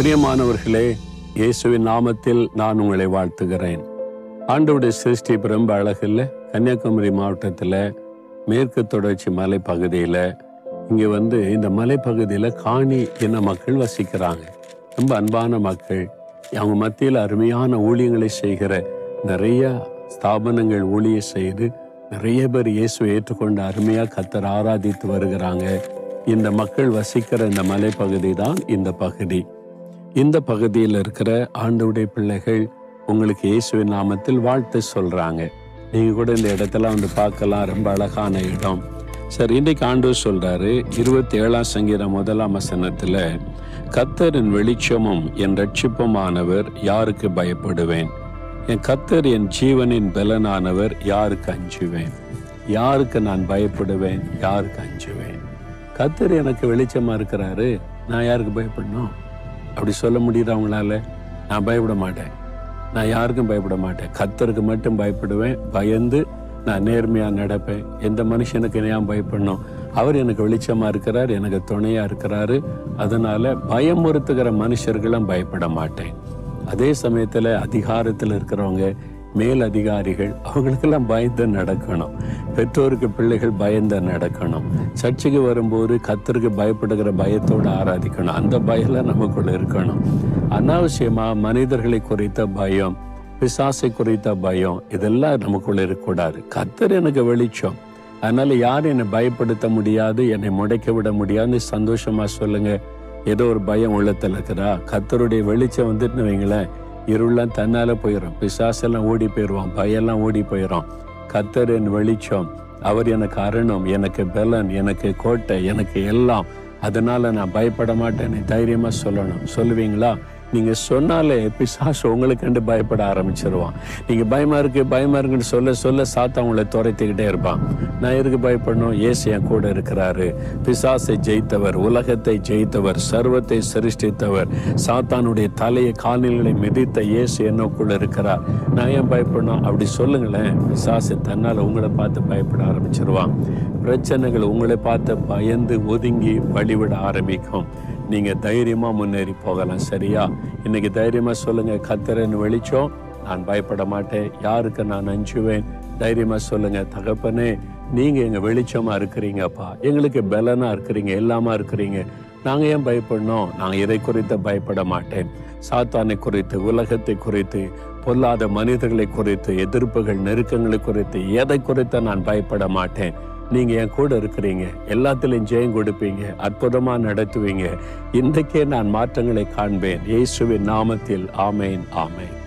பிரியமானவர்களே இயேசுவின் நாமத்தில் நான் உங்களை வாழ்த்துகிறேன் ஆண்டவுடைய சிருஷ்டி ரொம்ப அழகில்ல கன்னியாகுமரி மாவட்டத்தில் மேற்கு தொடர்ச்சி மலைப்பகுதியில் இங்கே வந்து இந்த மலைப்பகுதியில் காணி இன மக்கள் வசிக்கிறாங்க ரொம்ப அன்பான மக்கள் அவங்க மத்தியில் அருமையான ஊழியங்களை செய்கிற நிறைய ஸ்தாபனங்கள் ஊழிய செய்து நிறைய பேர் இயேசுவை ஏற்றுக்கொண்டு அருமையாக கத்தர் ஆராதித்து வருகிறாங்க இந்த மக்கள் வசிக்கிற இந்த மலைப்பகுதி தான் இந்த பகுதி இந்த பகுதியில் இருக்கிற ஆண்டவுடைய பிள்ளைகள் உங்களுக்கு இயேசுவின் நாமத்தில் வாழ்த்து சொல்றாங்க நீங்க கூட இந்த இடத்துல வந்து பார்க்கலாம் ரொம்ப அழகான இடம் சரி இன்றைக்கு ஆண்டவர் சொல்றாரு இருபத்தி ஏழாம் சங்கீதம் முதலாம் வசனத்துல கத்தரின் வெளிச்சமும் என் ரட்சிப்புமானவர் யாருக்கு பயப்படுவேன் என் கத்தர் என் ஜீவனின் பலனானவர் யாருக்கு அஞ்சுவேன் யாருக்கு நான் பயப்படுவேன் யாருக்கு அஞ்சுவேன் கத்தர் எனக்கு வெளிச்சமா இருக்கிறாரு நான் யாருக்கு பயப்படணும் அப்படி சொல்ல முடியுது அவங்களால நான் பயப்பட மாட்டேன் நான் யாருக்கும் பயப்பட மாட்டேன் கத்தருக்கு மட்டும் பயப்படுவேன் பயந்து நான் நேர்மையா நடப்பேன் எந்த மனுஷனுக்கு ஏன் பயப்படணும் அவர் எனக்கு வெளிச்சமா இருக்கிறார் எனக்கு துணையா இருக்கிறாரு அதனால பயமுறுத்துகிற மனுஷர்களும் பயப்பட மாட்டேன் அதே சமயத்துல அதிகாரத்தில் இருக்கிறவங்க மேல் அதிகாரிகள் அவங்களுக்கெல்லாம் பயந்து நடக்கணும் பெற்றோருக்கு பிள்ளைகள் பயந்து நடக்கணும் சர்ச்சைக்கு வரும்போது கத்தருக்கு பயப்படுகிற பயத்தோடு ஆராதிக்கணும் அந்த பயம்லாம் நமக்குள்ள இருக்கணும் அனாவசியமா மனிதர்களை குறித்த பயம் பிசாசை குறித்த பயம் இதெல்லாம் நமக்குள்ள இருக்கக்கூடாது கத்தர் எனக்கு வெளிச்சம் அதனால யாரும் என்னை பயப்படுத்த முடியாது என்னை முடைக்க விட முடியாதுன்னு சந்தோஷமா சொல்லுங்க ஏதோ ஒரு பயம் உள்ளத்துல இருக்குதா கத்தருடைய வெளிச்சம் வந்துட்டு வைங்களேன் இருளெல்லாம் தன்னால போயிடும் பிசாசெல்லாம் ஓடி போயிடுவான் பயம்லாம் ஓடி போயிடும் கத்தர் என் வெளிச்சம் அவர் எனக்கு அருணம் எனக்கு பலன் எனக்கு கோட்டை எனக்கு எல்லாம் அதனால நான் பயப்பட மாட்டேன்னு தைரியமா சொல்லணும் சொல்லுவீங்களா நீங்க சொன்னாலே பிசாசு உங்களை கண்டு பயப்பட ஆரம்பிச்சிருவான் நீங்க பயமா இருக்கு பயமா இருக்குன்னு சொல்ல சொல்ல சாத்தா உங்களை துரைத்துக்கிட்டே இருப்பான் நான் எதுக்கு பயப்படணும் ஏசு என் கூட இருக்கிறாரு பிசாசை ஜெயித்தவர் உலகத்தை ஜெயித்தவர் சர்வத்தை சிருஷ்டித்தவர் சாத்தானுடைய தலையை கால்நிலை மிதித்த இயேசு என்னக்குள்ள இருக்கிறார் நான் ஏன் பயப்படணும் அப்படி சொல்லுங்களேன் பிசாசு தன்னால் உங்களை பார்த்து பயப்பட ஆரம்பிச்சிருவான் பிரச்சனைகள் உங்களை பார்த்து பயந்து ஒதுங்கி வழிவிட ஆரம்பிக்கும் நீங்க தைரியமா முன்னேறி போகலாம் சரியா இன்னைக்கு தைரியமா சொல்லுங்க கத்தரன் வெளிச்சம் நான் பயப்பட மாட்டேன் யாருக்கு நான் அஞ்சுவேன் தைரியமா சொல்லுங்க தகப்பனே நீங்க எங்க வெளிச்சமா இருக்கிறீங்கப்பா எங்களுக்கு பலனா இருக்கிறீங்க எல்லாமா இருக்கிறீங்க நாங்க ஏன் பயப்படணும் நாங்க இதை குறித்து பயப்பட மாட்டேன் சாத்தானை குறித்து உலகத்தை குறித்து பொல்லாத மனிதர்களை குறித்து எதிர்ப்புகள் நெருக்கங்களை குறித்து எதை குறித்து நான் பயப்பட மாட்டேன் நீங்க என் கூட இருக்கிறீங்க எல்லாத்திலையும் ஜெயம் கொடுப்பீங்க அற்புதமா நடத்துவீங்க இன்றைக்கே நான் மாற்றங்களை காண்பேன் இயேசுவின் நாமத்தில் ஆமேன் ஆமேன்